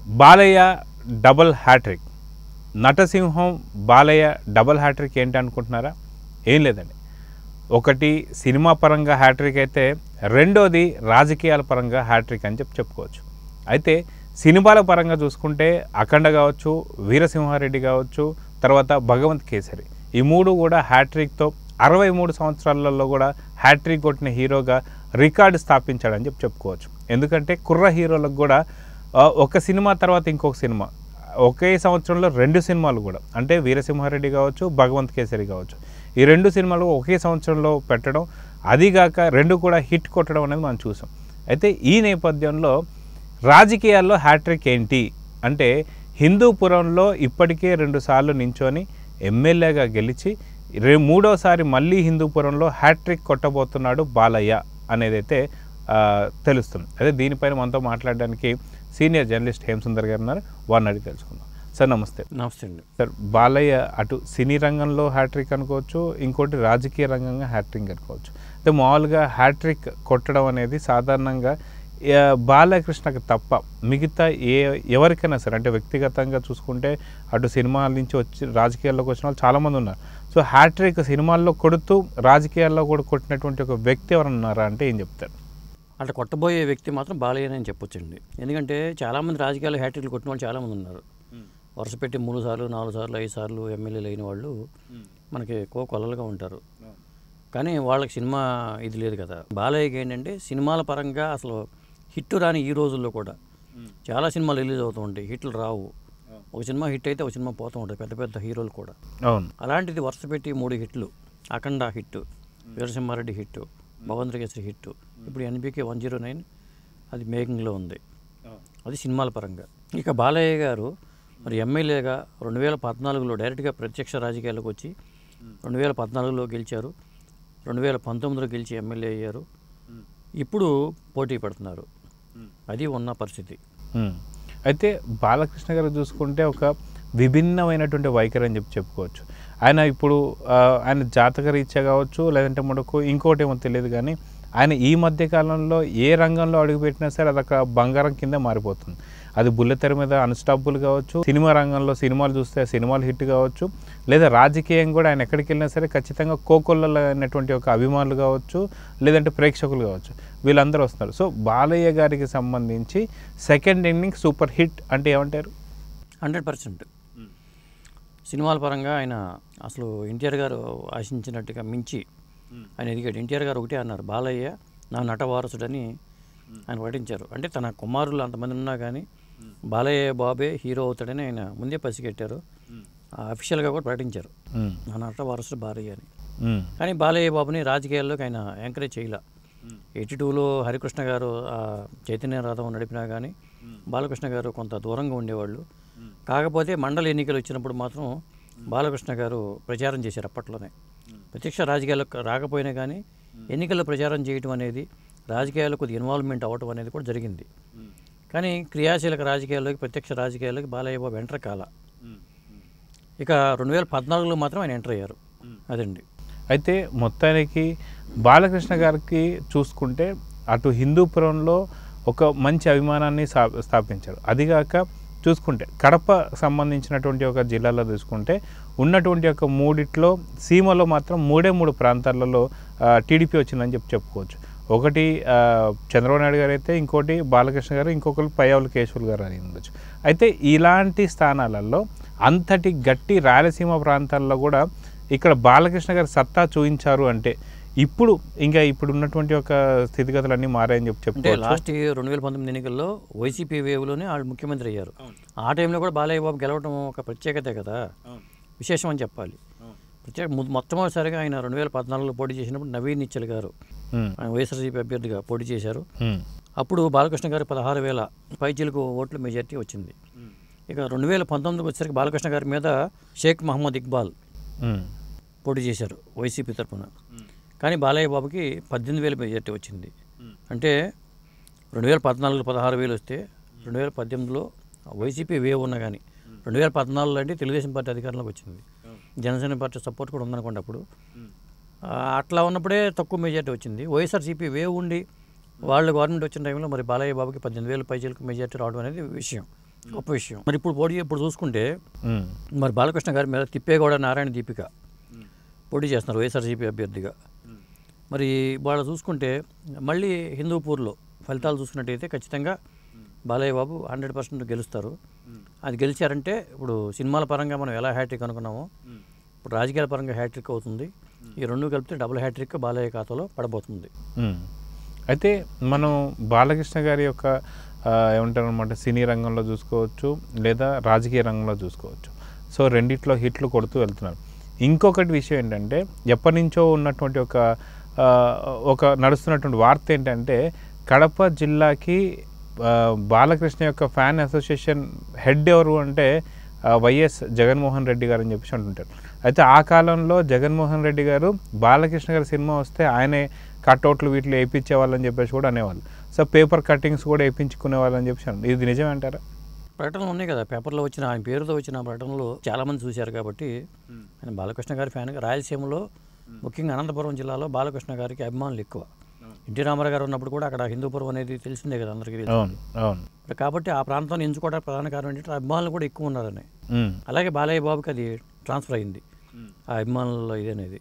Balayya double hat trick నటసింహం Balayya double hat trick ఏంటి అనుకుంటున్నారా ఏం లేదండి ఒకటి సినిమా పరంగా హ్యాట్రిక్ అయితే రెండోది రాజకీయాల పరంగా హ్యాట్రిక్ అని చెప్పి చెప్పుకోవచ్చు అయితే సినిమాల పరంగా చూసుకుంటే అఖండ కావచ్చు వీరసింహారెడ్డి కావచ్చు తర్వాత భగవంత్ కేసరి ఈ మూడు కూడా హ్యాట్రిక్తో అరవై మూడు సంవత్సరాలలో కూడా హ్యాట్రిక్ కొట్టిన హీరోగా రికార్డు స్థాపించాడని చెప్పి చెప్పుకోవచ్చు ఎందుకంటే కుర్ర హీరోలకు కూడా ఆ, ఒక సినిమా తర్వాత ఇంకొక సినిమా ఒకే సంవత్సరంలో రెండు సినిమాలు కూడా అంటే వీరసింహారెడ్డి కావచ్చు భగవంత్ కేసరి కావచ్చు ఈ రెండు సినిమాలు ఒకే సంవత్సరంలో పెట్టడం అదిగాక రెండు కూడా హిట్ కొట్టడం అనేది మనం చూసాం అయితే ఈ నేపథ్యంలో రాజకీయాల్లో హ్యాట్రిక్ ఏంటి అంటే హిందూపురంలో ఇప్పటికే రెండుసార్లు నించొని ఎమ్మెల్యేగా గెలిచి రే మూడోసారి మళ్ళీ హిందూపురంలో హ్యాట్రిక్ కొట్టబోతున్నాడు బాలయ్య అనేదైతే ఆ, తెలుస్తుంది అదే దీనిపైన మనతో మాట్లాడడానికి సీనియర్ జర్నలిస్ట్ హేమసుందర్ గారు ఉన్నారు వారిని అడిగి తెలుసుకుందాం సార్ నమస్తే నమస్తే అండి సార్ బాలయ్య అటు సినీ రంగంలో హ్యాట్రిక్ అనుకోవచ్చు ఇంకోటి రాజకీయ రంగంగా హ్యాట్రిక్ అనుకోవచ్చు అయితే మామూలుగా హ్యాట్రిక్ కొట్టడం అనేది సాధారణంగా ఆ, బాలకృష్ణకి తప్ప మిగతా ఏ ఎవరికైనా సరే అంటే వ్యక్తిగతంగా చూసుకుంటే అటు సినిమాల నుంచి వచ్చి రాజకీయాల్లోకి వచ్చిన వాళ్ళు చాలామంది ఉన్నారు సో హ్యాట్రిక్ సినిమాల్లో కొడుతూ రాజకీయాల్లో కూడా కొట్టినటువంటి ఒక వ్యక్తి ఎవరైనా ఉన్నారా అంటే ఏం చెప్తారు అట్లా కొట్టబోయే వ్యక్తి మాత్రం బాలయ్య అని చెప్పొచ్చండి ఎందుకంటే చాలామంది రాజకీయాలు హ్యాట్రిక్లు కొట్టిన వాళ్ళు చాలామంది ఉన్నారు వరుస పెట్టి మూడు సార్లు నాలుగు సార్లు ఐదు సార్లు ఎమ్మెల్యేలు అయిన వాళ్ళు మనకి ఎక్కువ కొల్లలుగా ఉంటారు కానీ వాళ్ళకి సినిమా ఇది లేదు కదా బాలయ్యకి ఏంటంటే సినిమాల పరంగా అసలు హిట్ రాని ఈ రోజుల్లో కూడా చాలా సినిమాలు రిలీజ్ అవుతూ ఉంటాయి హిట్లు రావు ఒక సినిమా హిట్ అయితే ఒక సినిమా పోతూ ఉంటాయి పెద్ద పెద్ద హీరోలు కూడా అవును అలాంటిది వరుస పెట్టి మూడు హిట్లు అఖండ హిట్ వీరసింహారెడ్డి హిట్ భగవంతుడి కేసరి హిట్ ఇప్పుడు ఎన్బికే వన్ జీరో నైన్ అది మేకింగ్లో ఉంది అది సినిమాల పరంగా ఇక బాలయ్య గారు మరి ఎమ్మెల్యేగా రెండు వేల పద్నాలుగులో డైరెక్ట్గా ప్రత్యక్ష రాజకీయాలకు వచ్చి రెండు వేల పద్నాలుగులో గెలిచారు రెండు వేల పంతొమ్మిదిలో గెలిచి ఎమ్మెల్యే అయ్యారు ఇప్పుడు పోటీ పడుతున్నారు అది ఉన్న పరిస్థితి ఉమ్. అయితే బాలకృష్ణ గారు చూసుకుంటే ఒక విభిన్నమైనటువంటి వైఖరి అని చెప్పి చెప్పుకోవచ్చు ఆయన ఇప్పుడు ఆ, ఆయన జాతక రీత్యా కావచ్చు లేదంటే మనకు ఇంకోటి ఏమో తెలియదు కానీ ఆయన ఈ మధ్య కాలంలో ఏ రంగంలో అడుగుపెట్టినా సరే అది ఒక బంగారం కింద మారిపోతుంది అది బుల్లెతెర మీద అన్స్టాపుల్ కావచ్చు సినిమా రంగంలో సినిమాలు చూస్తే ఆ సినిమాలు హిట్ కావచ్చు లేదా రాజకీయం కూడా ఆయన ఎక్కడికి వెళ్ళినా సరే ఖచ్చితంగా కోకొల్ల అనేటువంటి ఒక అభిమానులు కావచ్చు లేదంటే ప్రేక్షకులు కావచ్చు వీళ్ళందరూ వస్తున్నారు సో బాలయ్య గారికి సంబంధించి సెకండ్ ఇన్నింగ్ సూపర్ హిట్ అంటే ఏమంటారు హండ్రెడ్ పర్సెంట్ సినిమాల పరంగా ఆయన అసలు ఎన్టీఆర్ గారు ఆశించినట్టుగా మించి ఆయన ఎదిగాడు ఎన్టీఆర్ గారు ఒకటే అన్నారు బాలయ్య నా నట వారసుడని ఆయన ప్రకటించారు అంటే తన కుమారులు అంతమంది ఉన్నా కానీ బాలయ్య బాబే హీరో అవుతాడని ఆయన ముందే పసిగట్టారు అఫీషియల్గా కూడా ప్రకటించారు ఉమ్, నా నట వారసుడు బాలయ్య అని ఉమ్, కానీ బాలయ్య బాబుని రాజకీయాల్లోకి ఆయన ఎంకరేజ్ చేయలే ఎయిటీ టూలో హరికృష్ణ గారు ఆ చైతన్య రథం నడిపినా కానీ బాలకృష్ణ గారు కొంత దూరంగా ఉండేవాళ్ళు కాకపోతే మండల ఎన్నికలు వచ్చినప్పుడు మాత్రం బాలకృష్ణ గారు ప్రచారం చేశారు అప్పట్లోనే ప్రత్యక్ష రాజకీయాలకు రాకపోయినా కానీ ఎన్నికల్లో ప్రచారం చేయటం అనేది రాజకీయాల్లో కొద్ది ఇన్వాల్వ్మెంట్ అవ్వటం అనేది కూడా జరిగింది కానీ క్రియాశీలక రాజకీయాల్లోకి ప్రత్యక్ష రాజకీయాల్లోకి బాలయ్య బాబు ఎంటర్ కాల ఇక రెండు వేల పద్నాలుగులో మాత్రం ఆయన ఎంటర్ అయ్యారు అదండి అయితే మొత్తానికి బాలకృష్ణ గారికి చూసుకుంటే అటు హిందూపురంలో ఒక మంచి అభిమానాన్ని స్థా- స్థాపించారు అదిగాక చూసుకుంటే కడప సంబంధించినటువంటి ఒక జిల్లాలో చూసుకుంటే ఉన్నటువంటి ఒక మూడిట్లో సీమలో మాత్రం మూడే మూడు ప్రాంతాలలో టీడీపీ వచ్చిందని చెప్పి చెప్పుకోవచ్చు ఒకటి ఆ, చంద్రబాబు నాయుడు గారు అయితే ఇంకోటి బాలకృష్ణ గారు ఇంకొకరు పయ్యావులు కేశవులు గారు అని ఉండొచ్చు అయితే ఇలాంటి స్థానాలలో అంతటి గట్టి రాయలసీమ ప్రాంతాల్లో కూడా ఇక్కడ బాలకృష్ణ గారు సత్తా చూపించారు అంటే ఇప్పుడు ఇంకా ఇప్పుడు ఉన్నటువంటి ఒక స్థితిగతులు అన్నీ మారాయని చెప్పి అంటే చెప్పుకోవచ్చు లాస్ట్ రెండు వేల పంతొమ్మిది ఎన్నికల్లో వైసీపీ వేవ్లోనే వాళ్ళు ముఖ్యమంత్రి అయ్యారు ఆ టైంలో కూడా బాలయ్య బాబు గెలవడం ఒక ప్రత్యేకతే కదా విశేషం అని చెప్పాలి ప్రత్యేక ము- మొట్టమొదటిసారిగా ఆయన రెండు వేల పద్నాలుగులో పోటీ చేసినప్పుడు నవీన్ నిచ్చల్ గారు ఉమ్, ఆయన వైఎస్ఆర్సీపీ అభ్యర్థిగా పోటీ చేశారు ఉమ్, అప్పుడు బాలకృష్ణ గారు పదహారు వేల పైచీలకు ఓట్ల మెజార్టీ వచ్చింది ఇక రెండు వేల పంతొమ్మిదికి వచ్చేసరికి బాలకృష్ణ గారి మీద షేక్ మహమ్మద్ ఇక్బాల్ ఉమ్, పోటీ చేశారు వైసీపీ తరఫున కానీ బాలయ్య బాబుకి పద్దెనిమిది వేల మెజార్టీ వచ్చింది అంటే రెండు వేల పద్నాలుగులో పదహారు వేలు వస్తే రెండు వేల పద్దెనిమిదిలో వైసీపీ వేవ్ ఉన్నా కానీ రెండు వేల పద్నాలుగులో అంటే తెలుగుదేశం పార్టీ అధికారంలోకి వచ్చింది జనసేన పార్టీ సపోర్ట్ కూడా ఉందనుకోండి అప్పుడు ఆ, అట్లా ఉన్నప్పుడే తక్కువ మెజార్టీ వచ్చింది వైఎస్ఆర్సీపీ వేవ్ ఉండి వాళ్ళు గవర్నమెంట్ వచ్చిన టైంలో మరి బాలయ్య బాబుకి పద్దెనిమిది వేల పైచీలకు మెజార్టీ రావడం అనేది విషయం గొప్ప విషయం మరి ఇప్పుడు పోటీ ఇప్పుడు చూసుకుంటే ఉమ్, మరి బాలకృష్ణ గారి మీద తిప్పేగౌడ నారాయణ దీపిక పోటీ చేస్తున్నారు వైఎస్ఆర్సీపీ అభ్యర్థిగా మరి వాళ్ళు చూసుకుంటే మళ్ళీ హిందూపూర్లో ఫలితాలు చూసుకున్నట్టయితే ఖచ్చితంగా బాలయ్య బాబు హండ్రెడ్ పర్సెంట్ గెలుస్తారు అది గెలిచారంటే ఇప్పుడు సినిమాల పరంగా మనం ఎలా హ్యాట్రిక్ అనుకున్నామో ఇప్పుడు రాజకీయాల పరంగా హ్యాట్రిక్ అవుతుంది ఈ రెండు కలిపితే డబుల్ హ్యాట్రిక్ బాలయ్య ఖాతాలో పడబోతుంది ఉమ్. అయితే మనం బాలకృష్ణ గారి యొక్క ఆ, ఏమంటారు అనమాట సినీ రంగంలో చూసుకోవచ్చు లేదా రాజకీయ రంగంలో చూసుకోవచ్చు సో రెండిట్లో హిట్లు కొడుతూ వెళ్తున్నారు ఇంకొకటి విషయం ఏంటంటే ఎప్పటి నుంచో ఉన్నటువంటి ఒక ఆ, ఒక నడుస్తున్నటువంటి వార్త ఏంటంటే కడప జిల్లాకి ఆ, బాలకృష్ణ యొక్క ఫ్యాన్ అసోసియేషన్ హెడ్ ఎవరు అంటే ఆ, వైఎస్ జగన్మోహన్ రెడ్డి గారు అని చెప్పేసి అంటుంటారు అయితే ఆ కాలంలో జగన్మోహన్ రెడ్డి గారు బాలకృష్ణ గారి సినిమా వస్తే ఆయనే కట్అవుట్లు వీటిలో వేయించే వాళ్ళని చెప్పేసి కూడా అనేవాళ్ళు సో పేపర్ కట్టింగ్స్ కూడా వేయించుకునే వాళ్ళని చెప్పేసి అన్నారు. ఇది నిజమే అంటారా ప్రకటనలు ఉన్నాయి కదా పేపర్లో వచ్చిన ఆయన పేరుతో వచ్చిన ప్రకటనలు చాలామంది చూశారు కాబట్టి ఆయన బాలకృష్ణ గారి ఫ్యాన్ రాయలసీమలో ముఖ్యంగా అనంతపురం జిల్లాలో బాలకృష్ణ గారికి అభిమానులు ఎక్కువ ఎన్టీ రామారావు గారు ఉన్నప్పుడు కూడా అక్కడ హిందూపురం అనేది తెలిసిందే కదా అందరికీ తెలుసు. అవును అవును కాబట్టి ఆ ప్రాంతాన్ని ఎంచుకోవడానికి ప్రధాన కారణం ఏంటంటే అభిమానులు కూడా ఎక్కువ ఉన్నారని ఉమ్, అలాగే బాలయ్య బాబుకి అది ట్రాన్స్ఫర్ అయింది ఆ అభిమానుల ఇది అనేది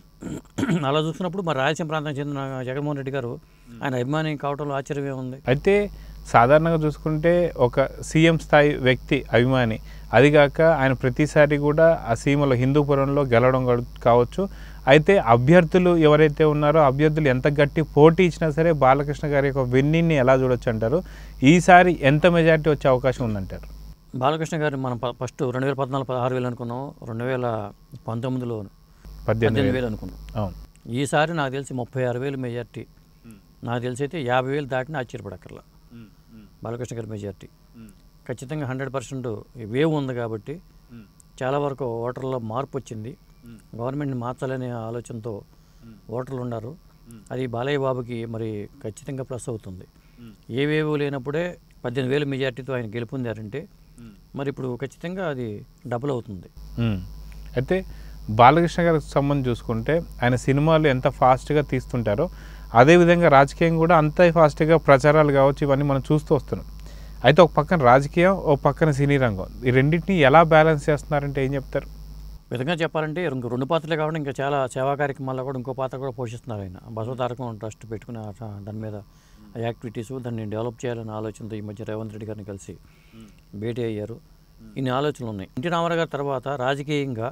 అలా చూసినప్పుడు మరి రాయలసీమ ప్రాంతానికి చెందిన జగన్మోహన్ రెడ్డి గారు ఆయన అభిమాని కావడంలో ఆశ్చర్యం ఏముంది అయితే సాధారణంగా చూసుకుంటే ఒక సీఎం స్థాయి వ్యక్తి అభిమాని అదిగాక ఆయన ప్రతిసారి కూడా ఆ సీమలో హిందూపురంలో గెలవడం గడు- కావచ్చు అయితే అభ్యర్థులు ఎవరైతే ఉన్నారో అభ్యర్థులు ఎంత గట్టి పోటీ ఇచ్చినా సరే బాలకృష్ణ గారి యొక్క విన్నింగ్ని ఎలా చూడొచ్చు అంటారు ఈసారి ఎంత మెజారిటీ వచ్చే అవకాశం ఉందంటారు బాలకృష్ణ గారు మనం ప- ఫస్ట్ రెండు వేల పద్నాలుగు పదహారు వేలు అనుకున్నాం రెండు వేల పంతొమ్మిదిలో పద్దెనిమిది పద్దెనిమిది వేలు వేలు అనుకున్నాం అవును ఈసారి నాకు తెలిసి ముప్పై ఆరు వేలు మెజార్టీ నాకు తెలిసి అయితే యాభై వేలు దాటిన ఆశ్చర్యపడక్కర్లా బాలకృష్ణ గారి మెజార్టీ ఖచ్చితంగా హండ్రెడ్ పర్సెంట్ వేవ్ ఉంది కాబట్టి చాలా వరకు ఓటర్లో మార్పు వచ్చింది గవర్నమెంట్ని మార్చాలనే ఆలోచనతో ఓటర్లు ఉన్నారు అది బాలయ్య బాబుకి మరి ఖచ్చితంగా ప్లస్ అవుతుంది ఏ వేవ్ లేనప్పుడే పద్దెనిమిది వేల మెజార్టీతో ఆయన గెలుపొందారంటే మరి ఇప్పుడు ఖచ్చితంగా అది డబుల్ అవుతుంది ఉమ్. అయితే బాలకృష్ణ గారికి సంబంధించి చూసుకుంటే ఆయన సినిమాలు ఎంత ఫాస్ట్గా తీస్తుంటారో అదేవిధంగా రాజకీయం కూడా అంతే ఫాస్ట్గా ప్రచారాలు కావచ్చు ఇవన్నీ మనం చూస్తూ వస్తున్నాం అయితే ఒక పక్కన రాజకీయం ఒక పక్కన సినీ రంగం ఈ రెండింటిని ఎలా బ్యాలెన్స్ చేస్తున్నారంటే ఏం చెప్తారు విధంగా చెప్పాలంటే ఇంకో రెండు పాత్రలే కాకుండా ఇంకా చాలా సేవా కార్యక్రమాల్లో కూడా ఇంకో పాత్ర కూడా పోషిస్తున్నారు ఆయన బసవతారకం ట్రస్ట్ పెట్టుకుని ఆ- ఆ దాని మీద యాక్టివిటీస్ దాన్ని డెవలప్ చేయాలనే ఆలోచనతో ఈ మధ్య రేవంత్ రెడ్డి గారిని కలిసి భేటీ అయ్యారు ఇన్ని ఆలోచనలు ఉన్నాయి ఎన్టీ రామారావు గారి తర్వాత రాజకీయంగా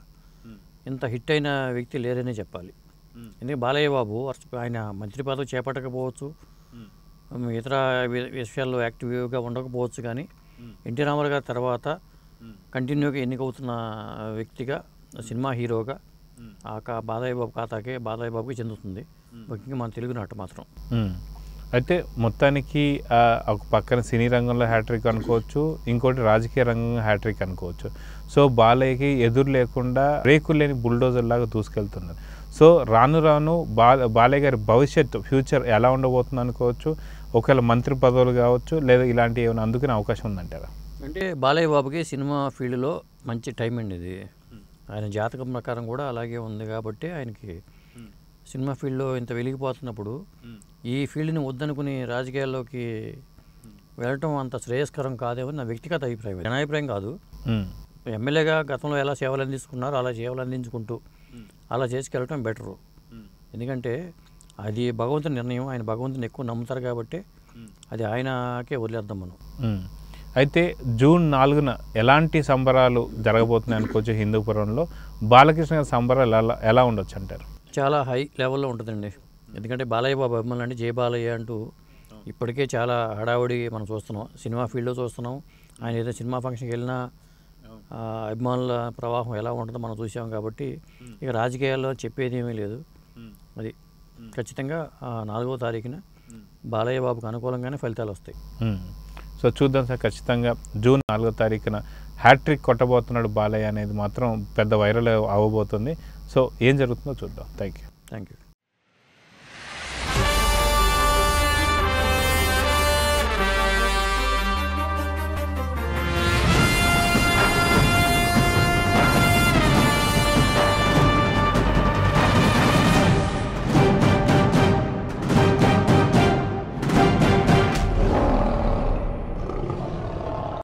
ఇంత హిట్ అయిన వ్యక్తి లేరనే చెప్పాలి ఎందుకంటే బాలయ్య బాబు వర్ష- ఆయన మంత్రి పదవి చేపట్టకపోవచ్చు ఉమ్, ఇతర వి- విషయాల్లో యాక్టివ్గా ఉండకపోవచ్చు కానీ ఎన్టీ రామారావు గారి తర్వాత కంటిన్యూగా ఎన్నికవుతున్న వ్యక్తిగా సినిమా హీరోగా ఆ కా బాలయ్య బాబు ఖాతాకే బాలయ్య బాబుకి చెందుతుంది ముఖ్యంగా మన తెలుగు నాటు మాత్రం ఉమ్. అయితే మొత్తానికి ఆ, ఒక పక్కన సినీ రంగంలో హ్యాట్రిక్ అనుకోవచ్చు ఇంకోటి రాజకీయ రంగంలో హ్యాట్రిక్ అనుకోవచ్చు సో బాలయ్యకి ఎదురు లేకుండా రేకులు లేని బుల్డోజర్ లాగా దూసుకెళ్తున్నారు సో రాను రాను బా బాలయ్య గారి భవిష్యత్తు ఫ్యూచర్ ఎలా ఉండబోతుంది అనుకోవచ్చు ఒకవేళ మంత్రి పదవులు కావచ్చు లేదా ఇలాంటి ఏమైనా అందుకునే అవకాశం ఉందంటారా అంటే బాలయ్య బాబుకి సినిమా ఫీల్డ్లో మంచి టైం అండి ఇది ఆయన జాతకం ప్రకారం కూడా అలాగే ఉంది కాబట్టి ఆయనకి సినిమా ఫీల్డ్లో ఇంత వెలిగిపోతున్నప్పుడు ఈ ఫీల్డ్ని వద్దనుకుని రాజకీయాల్లోకి వెళ్ళటం అంత శ్రేయస్కరం కాదేమో నా వ్యక్తిగత అభిప్రాయం నా అభిప్రాయం కాదు ఉమ్. ఎమ్మెల్యేగా గతంలో ఎలా సేవలు అందించుకున్నారో అలా సేవలు అందించుకుంటూ అలా చేసుకెళ్ళటం బెటరు ఎందుకంటే అది భగవంతుని నిర్ణయం ఆయన భగవంతుని ఎక్కువ నమ్ముతారు కాబట్టి అది ఆయనకే వదిలేద్దాం మనం ఉమ్. అయితే జూన్ నాలుగున ఎలాంటి సంబరాలు జరగబోతున్నాయి అనుకోవచ్చు హిందూపురంలో బాలకృష్ణ గారి సంబరాలు ఎలా ఎలా ఉండొచ్చు అంటారు చాలా హై లెవెల్లో ఉంటుందండి ఎందుకంటే బాలయ్య బాబు అభిమానులు అంటే జై బాలయ్య అంటూ ఇప్పటికే చాలా హడావుడి మనం చూస్తున్నాం సినిమా ఫీల్డ్లో చూస్తున్నాం ఆయన ఏదో సినిమా ఫంక్షన్కి వెళ్ళినా ఆ, అభిమానుల ప్రవాహం ఎలా ఉంటుందో మనం చూసాం కాబట్టి ఇక రాజకీయాల్లో చెప్పేది ఏమీ లేదు అది ఖచ్చితంగా ఆ నాలుగవ తారీఖున బాలయ్య బాబుకు అనుకూలంగానే ఫలితాలు వస్తాయి మ్మ్. సో చూద్దాం సార్ ఖచ్చితంగా జూన్ నాలుగో తారీఖున హ్యాట్రిక్ కొట్టబోతున్నాడు బాలయ్య అనేది మాత్రం పెద్ద వైరల్ అవ్వబోతుంది సో ఏం జరుగుతుందో చూద్దాం థ్యాంక్ యూ థ్యాంక్ యూ